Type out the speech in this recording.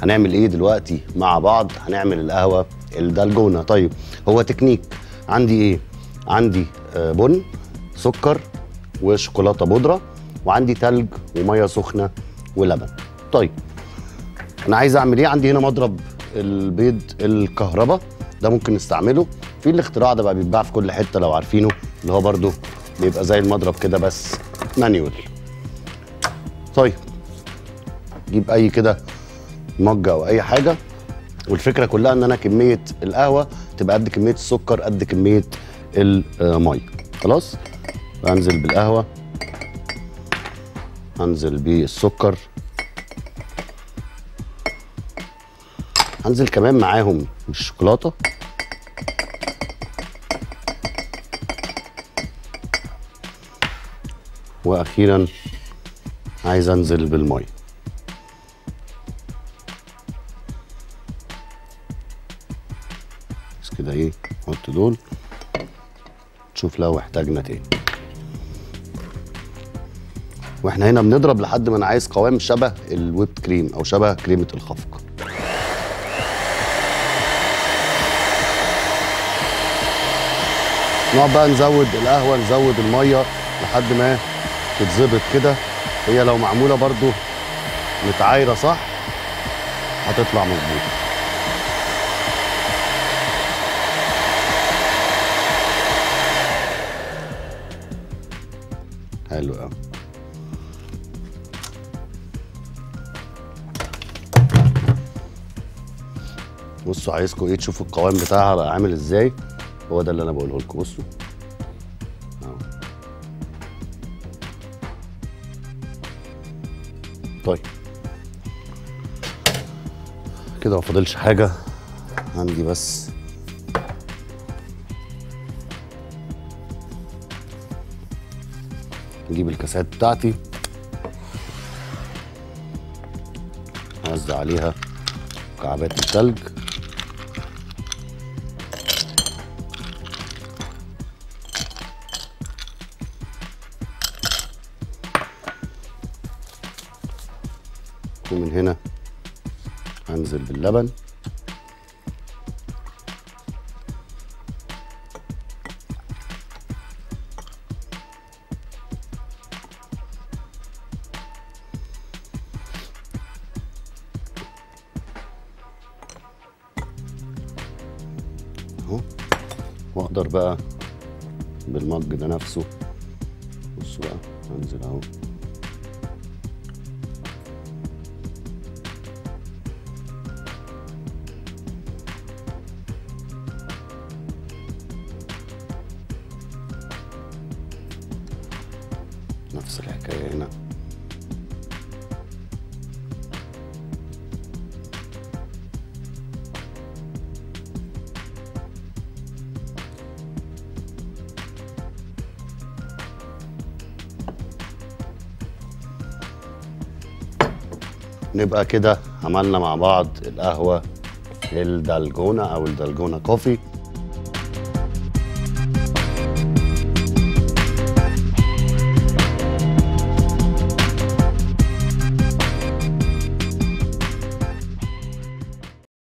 هنعمل ايه دلوقتي مع بعض هنعمل القهوه الدلجونه طيب هو تكنيك عندي ايه عندي آه، بن سكر وشوكولاته بودره وعندي تلج وميه سخنه ولبن طيب انا عايز اعمل ايه عندي هنا مضرب البيض الكهرباء ده ممكن نستعمله في الاختراع ده بقى بيتباع في كل حته لو عارفينه اللي هو برده بيبقى زي المضرب كده بس مانيوال طيب جيب اي كده مج او اي حاجه والفكره كلها ان انا كميه القهوه تبقى قد كميه السكر قد كميه الميه خلاص بنزل بالقهوه هنزل بالسكر هنزل كمان معاهم بالشوكولاته واخيرا عايز انزل بالميه بس كده ايه نحط دول نشوف لو احتاجنا تاني واحنا هنا بنضرب لحد ما انا عايز قوام شبه الويب كريم او شبه كريمه الخفق نقعد بقى نزود القهوه نزود الميه لحد ما تتظبط كده هي لو معموله برضو متعايره صح هتطلع مظبوطه حلو قوي بصوا عايزكم ايه تشوفوا القوام بتاعها بقى عامل ازاي هو ده اللي انا بقوله لكم بصوا أهو. طيب كده ما فاضلش حاجه عندي بس نجيب الكاسات بتاعتي اوزع عليها مكعبات التلج ومن هنا هنزل باللبن اهو واقدر بقى بالمج ده نفسه بصوا بقى هنزل اهو نفس الحكايه هنا نبقى كده عملنا مع بعض القهوه الدلجونه او الدلجونه كوفي